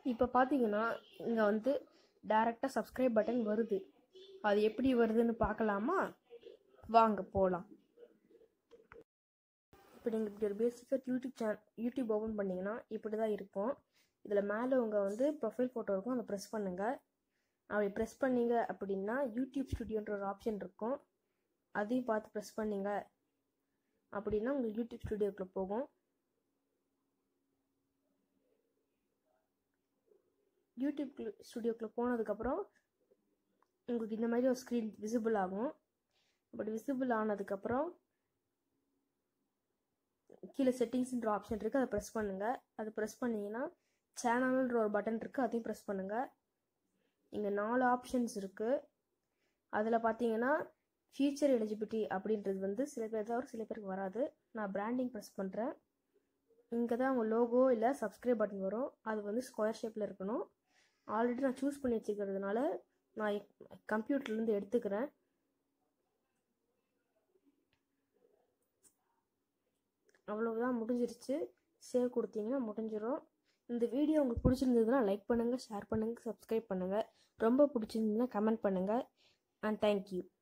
இப்போ பார்த்தீங்கன்னா இங்கே வந்து டேரெக்டாக சப்ஸ்கிரைப் பட்டன் வருது அது எப்படி வருதுன்னு பார்க்கலாமா வாங்க போகலாம் இப்போ நீங்கள் இப்படி ஒரு பேசிக்காக யூடியூப் சேனல் யூடியூப் ஓப்பன் பண்ணிங்கன்னா இப்படி தான் இருக்கும் இதில் மேலே உங்கள் வந்து ப்ரொஃபைல் ஃபோட்டோ இருக்கும் அதை ப்ரெஸ் பண்ணுங்கள் அப்படி ப்ரெஸ் பண்ணீங்க அப்படின்னா யூடியூப் ஸ்டுடியோன்ற ஒரு ஆப்ஷன் இருக்கும் அதையும் பார்த்து ப்ரெஸ் பண்ணீங்க அப்படின்னா உங்களுக்கு யூடியூப் ஸ்டுடியோக்குள்ளே போகும் யூடியூப் ஸ்டுடியோக்குள்ளே போனதுக்கப்புறம் உங்களுக்கு இந்த மாதிரி ஒரு ஸ்க்ரீன் விசிபிள் ஆகும் அப்படி விசிபிள் ஆனதுக்கப்புறம் கீழே செட்டிங்ஸ்ன்ற ஆப்ஷன் இருக்குது அதை ப்ரெஸ் பண்ணுங்கள் அதை ப்ரெஸ் பண்ணிங்கன்னா சேனல்ன்ற ஒரு பட்டன் இருக்குது அதையும் ப்ரெஸ் பண்ணுங்கள் இங்கே நாலு ஆப்ஷன்ஸ் இருக்குது அதில் பார்த்தீங்கன்னா ஃபியூச்சர் எலிஜிபிலிட்டி அப்படின்றது வந்து சில பேர் தான் வரும் சில பேருக்கு வராது நான் பிராண்டிங் ப்ரெஸ் பண்ணுறேன் இங்கே தான் உங்கள் லோகோ இல்லை சப்ஸ்கிரைப் பட்டன் வரும் அது வந்து ஸ்கொயர் ஷேப்பில் இருக்கணும் ஆல்ரெடி நான் சூஸ் பண்ணி வச்சுக்கிறதுனால நான் கம்ப்யூட்டர்லேருந்து எடுத்துக்கிறேன் அவ்வளவுதான் முடிஞ்சிருச்சு சேவ் கொடுத்தீங்கன்னா முடிஞ்சிடும் இந்த வீடியோ உங்களுக்கு பிடிச்சிருந்ததுன்னா லைக் பண்ணுங்கள் ஷேர் பண்ணுங்கள் சப்ஸ்கிரைப் பண்ணுங்கள் ரொம்ப பிடிச்சிருந்ததுன்னா கமெண்ட் பண்ணுங்கள் அண்ட் தேங்க்யூ